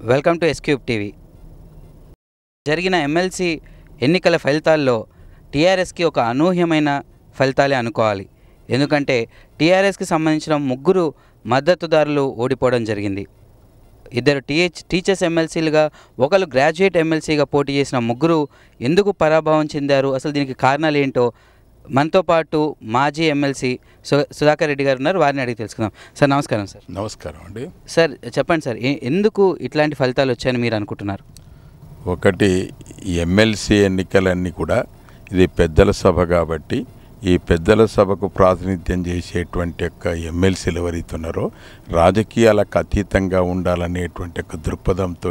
welcome to S cube TV జరిగిన MLC ఎన్నికల ఫలితాల్లో టీఆర్ఎస్కి ఒక అనూహ్యమైన ఫలితాలే అనుకోవాలి ఎందుకంటే టీఆర్ఎస్కి సంబంధించిన ముగ్గురు మద్దతుదారులు ఓడిపోవడం జరిగింది ఇద్దరు టీహెచ్ టీచర్స్ ఎమ్మెల్సీలుగా ఒకరు గ్రాడ్యుయేట్ ఎమ్మెల్సీగా పోటీ చేసిన ముగ్గురు ఎందుకు పరాభవం చెందారు అసలు దీనికి కారణాలు ఏంటో మనతో పాటు మాజీ ఎమ్మెల్సీ సు సుధాకర్ రెడ్డి గారు ఉన్నారు వారిని అడిగి తెలుసుకుందాం సార్ నమస్కారం సార్ నమస్కారం అండి సార్ చెప్పండి సార్ ఏ- ఎందుకు ఇట్లాంటి ఫలితాలు వచ్చాయని మీరు అనుకుంటున్నారు ఒకటి ఎమ్మెల్సీ ఎన్నికలన్నీ కూడా ఇది పెద్దల సభ కాబట్టి ఈ పెద్దల సభకు ప్రాతినిధ్యం చేసేటువంటి యొక్క ఎమ్మెల్సీలు ఎవరైతే ఉన్నారో రాజకీయాలకు అతీతంగా ఉండాలనేటువంటి ఒక దృక్పథంతో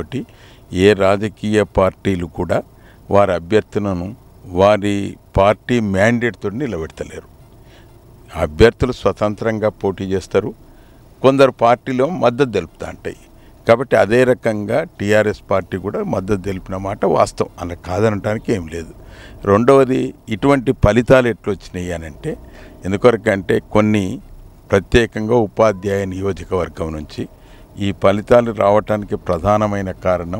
ఏ రాజకీయ పార్టీలు కూడా వారి అభ్యర్థులను వారి పార్టీ మ్యాండేట్తో నిలబెడతలేరు అభ్యర్థులు స్వతంత్రంగా పోటీ చేస్తారు కొందరు పార్టీలో మద్దతు తెలుపుతా ఉంటాయి కాబట్టి అదే రకంగా టీఆర్ఎస్ పార్టీ కూడా మద్దతు తెలిపిన మాట వాస్తవం అలా కాదనడానికి ఏం లేదు రెండవది ఇటువంటి ఫలితాలు ఎట్లొచ్చినాయి అని అంటే ఎందుకొరకంటే కొన్ని ప్రత్యేకంగా ఉపాధ్యాయ నియోజకవర్గం నుంచి ఈ ఫలితాలు రావటానికి ప్రధానమైన కారణం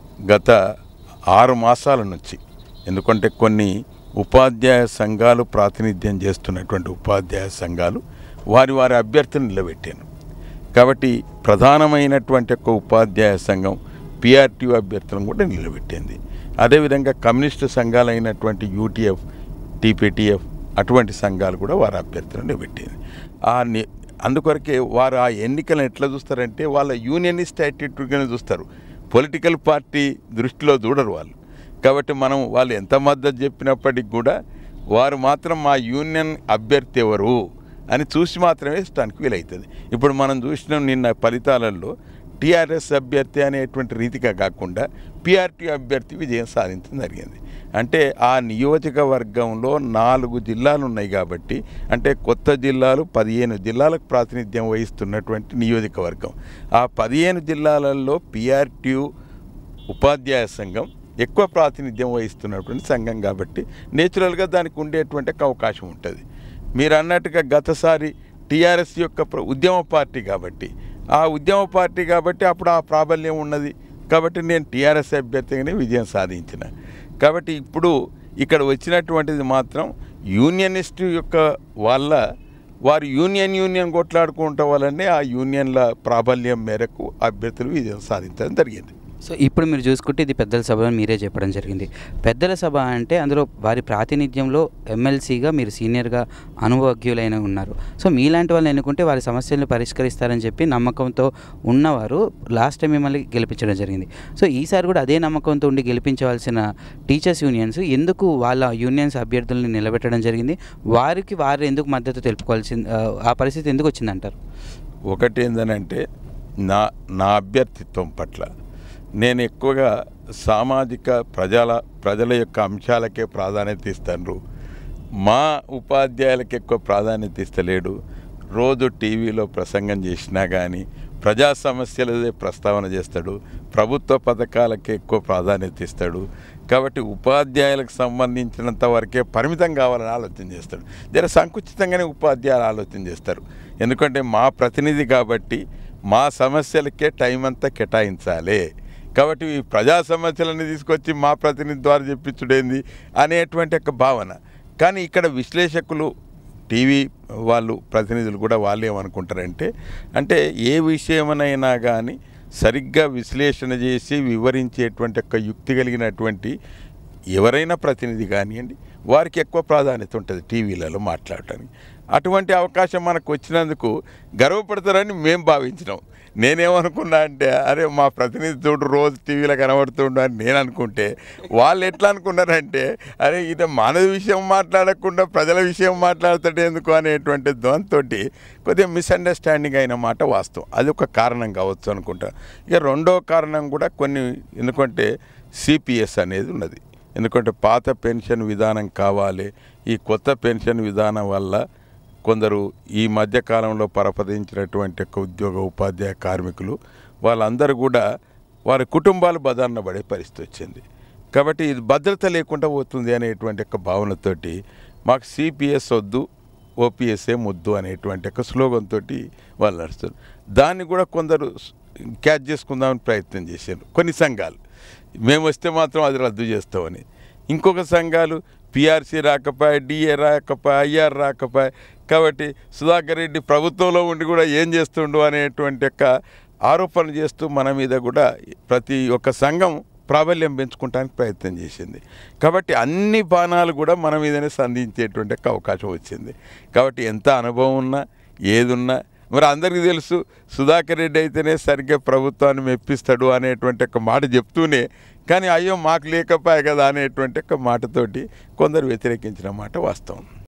గత ఆరు మాసాల నుంచి ఎందుకంటే కొన్ని ఉపాధ్యాయ సంఘాలు ప్రాతినిధ్యం చేస్తున్నటువంటి ఉపాధ్యాయ సంఘాలు వారి వారి అభ్యర్థులను నిలబెట్టాను కాబట్టి ప్రధానమైనటువంటి ఒక ఉపాధ్యాయ సంఘం పిఆర్టీయూ అభ్యర్థులను కూడా నిలబెట్టింది అదేవిధంగా కమ్యూనిస్టు సంఘాలైనటువంటి యూటీఎఫ్ టీపీటీఎఫ్ అటువంటి సంఘాలు కూడా వారి అభ్యర్థులను నిలబెట్టింది ఆ ని అందుకొరకే వారు ఆ ఎన్నికలను ఎట్లా చూస్తారంటే వాళ్ళ యూనియనిస్ట్ యాటిట్యూడ్గానే చూస్తారు పొలిటికల్ పార్టీ దృష్టిలో చూడరు వాళ్ళు కాబట్టి మనం వాళ్ళు ఎంత మద్దతు చెప్పినప్పటికి కూడా వారు మాత్రం మా యూనియన్ అభ్యర్థి ఎవరు అని చూసి మాత్రమే ఇష్టానికి వీలవుతుంది ఇప్పుడు మనం చూసినాం నిన్న ఫలితాలలో టీఆర్ఎస్ అభ్యర్థి అనేటువంటి రీతిగా కాకుండా పిఆర్టీ అభ్యర్థి విజయం సాధించడం జరిగింది అంటే ఆ నియోజకవర్గంలో నాలుగు జిల్లాలు ఉన్నాయి కాబట్టి అంటే కొత్త జిల్లాలు పదిహేను జిల్లాలకు ప్రాతినిధ్యం వహిస్తున్నటువంటి నియోజకవర్గం ఆ పదిహేను జిల్లాలలో పిఆర్టీ ఉపాధ్యాయ సంఘం ఎక్కువ ప్రాతినిధ్యం వహిస్తున్నటువంటి సంఘం కాబట్టి నేచురల్గా దానికి ఉండేటువంటి ఒక అవకాశం ఉంటుంది మీరు అన్నట్టుగా గతసారి టీఆర్ఎస్ యొక్క ప్ర- ఉద్యమ పార్టీ కాబట్టి ఆ ఉద్యమ పార్టీ కాబట్టి అప్పుడు ఆ ప్రాబల్యం ఉన్నది కాబట్టి నేను టీఆర్ఎస్ అభ్యర్థిగానే విజయం సాధించిన కాబట్టి ఇప్పుడు ఇక్కడ వచ్చినటువంటిది మాత్రం యూనియనిస్ట్ యొక్క వాళ్ళ వారు యూనియన్ యూనియన్ కొట్లాడుకుంటా వల్లనే ఆ యూనియన్ల ప్రాబల్యం మేరకు అభ్యర్థులు విజయం సాధించడం జరిగింది సో ఇప్పుడు మీరు చూసుకుంటే ఇది పెద్దల సభ అని మీరే చెప్పడం జరిగింది పెద్దల సభ అంటే అందులో వారి ప్రాతినిధ్యంలో ఎమ్మెల్సీగా మీరు సీనియర్గా అనుభవజ్ఞులైన ఉన్నారు సో మీలాంటి వాళ్ళని ఎన్నుకుంటే వారి సమస్యలను పరిష్కరిస్తారని చెప్పి నమ్మకంతో ఉన్నవారు లాస్ట్ టైం మిమ్మల్ని గెలిపించడం జరిగింది సో ఈసారి కూడా అదే నమ్మకంతో ఉండి గెలిపించవలసిన టీచర్స్ యూనియన్స్ ఎందుకు వాళ్ళ యూనియన్స్ అభ్యర్థుల్ని నిలబెట్టడం జరిగింది వారికి వారు ఎందుకు మద్దతు తెలుపుకోవాల్సింది ఆ, ఆ పరిస్థితి ఎందుకు వచ్చిందంటారు ఒకటి ఏంటంటే నా నా అభ్యర్థిత్వం పట్ల నేను ఎక్కువగా సామాజిక ప్రజల ప్రజల యొక్క అంశాలకే ప్రాధాన్యత ఇస్తాను మా ఉపాధ్యాయులకు ఎక్కువ ప్రాధాన్యత ఇస్తలేడు రోజు టీవీలో ప్రసంగం చేసినా కానీ ప్రజా సమస్యలదే ప్రస్తావన చేస్తాడు ప్రభుత్వ పథకాలకే ఎక్కువ ప్రాధాన్యత ఇస్తాడు కాబట్టి ఉపాధ్యాయులకు సంబంధించినంత వరకే పరిమితం కావాలని ఆలోచన చేస్తాడు జర సంకుచితంగానే ఉపాధ్యాయులు ఆలోచన చేస్తారు ఎందుకంటే మా ప్రతినిధి కాబట్టి మా సమస్యలకే టైం అంతా కేటాయించాలి కాబట్టి ఈ ప్రజా సమస్యలను తీసుకొచ్చి మా ప్రతినిధి ద్వారా చెప్పించుడేంది అనేటువంటి ఒక భావన కానీ ఇక్కడ విశ్లేషకులు టీవీ వాళ్ళు ప్రతినిధులు కూడా వాళ్ళు ఏమనుకుంటారంటే అంటే ఏ విషయమనైనా కానీ సరిగ్గా విశ్లేషణ చేసి వివరించేటువంటి ఒక యుక్తి కలిగినటువంటి ఎవరైనా ప్రతినిధి కానివ్వండి వారికి ఎక్కువ ప్రాధాన్యత ఉంటుంది టీవీలలో మాట్లాడటానికి అటువంటి అవకాశం మనకు వచ్చినందుకు గర్వపడతారని మేము భావించినాం నేనేమనుకున్నా అంటే అరే మా ప్రతినిధి చూడు రోజు టీవీలో కనబడుతుండు అని నేను అనుకుంటే వాళ్ళు ఎట్లా అనుకున్నారంటే అరే ఇది మన విషయం మాట్లాడకుండా ప్రజల విషయం మాట్లాడతాడు ఎందుకు అనేటువంటి దాంతో కొద్దిగా మిస్అండర్స్టాండింగ్ అయిన మాట వాస్తవం అది ఒక కారణం కావచ్చు అనుకుంటా ఇక రెండో కారణం కూడా కొన్ని ఎందుకంటే సిపిఎస్ అనేది ఉన్నది ఎందుకంటే పాత పెన్షన్ విధానం కావాలి ఈ కొత్త పెన్షన్ విధానం వల్ల కొందరు ఈ మధ్యకాలంలో పరపదించినటువంటి యొక్క ఉద్యోగ ఉపాధ్యాయ కార్మికులు వాళ్ళందరూ కూడా వారి కుటుంబాలు బదాన్న పడే పరిస్థితి వచ్చింది కాబట్టి ఇది భద్రత లేకుండా పోతుంది అనేటువంటి ఒక భావనతోటి మాకు సిపిఎస్ వద్దు ఓపీఎస్ఏ ముద్దు అనేటువంటి ఒక స్లోగన్ తోటి వాళ్ళు నడుస్తారు దాన్ని కూడా కొందరు స్- క్యాచ్ చేసుకుందామని ప్రయత్నం చేశారు కొన్ని సంఘాలు మేము వస్తే మాత్రం అది రద్దు చేస్తామని ఇంకొక సంఘాలు పిఆర్సీ రాకపోయా డిఏ రాకపోయా ఐఆర్ రాకపోయా కాబట్టి సుధాకర్ రెడ్డి ప్రభుత్వంలో ఉండి కూడా ఏం చేస్తుండు అనేటువంటి యొక్క ఆరోపణలు చేస్తూ మన మీద కూడా ప్రతి ఒక్క సంఘం ప్రాబల్యం పెంచుకోవడానికి ప్రయత్నం చేసింది కాబట్టి అన్ని బాణాలు కూడా మన మీదనే సంధించేటువంటి యొక్క అవకాశం వచ్చింది కాబట్టి ఎంత అనుభవం ఉన్నా ఏదున్నా మరి అందరికీ తెలుసు సుధాకర్ రెడ్డి అయితేనే సరిగ్గా ప్రభుత్వాన్ని మెప్పిస్తాడు అనేటువంటి ఒక మాట చెప్తూనే కానీ అయ్యో మాకు లేకపోయా కదా అనేటువంటి ఒక మాటతోటి కొందరు వ్యతిరేకించిన మాట వాస్తవం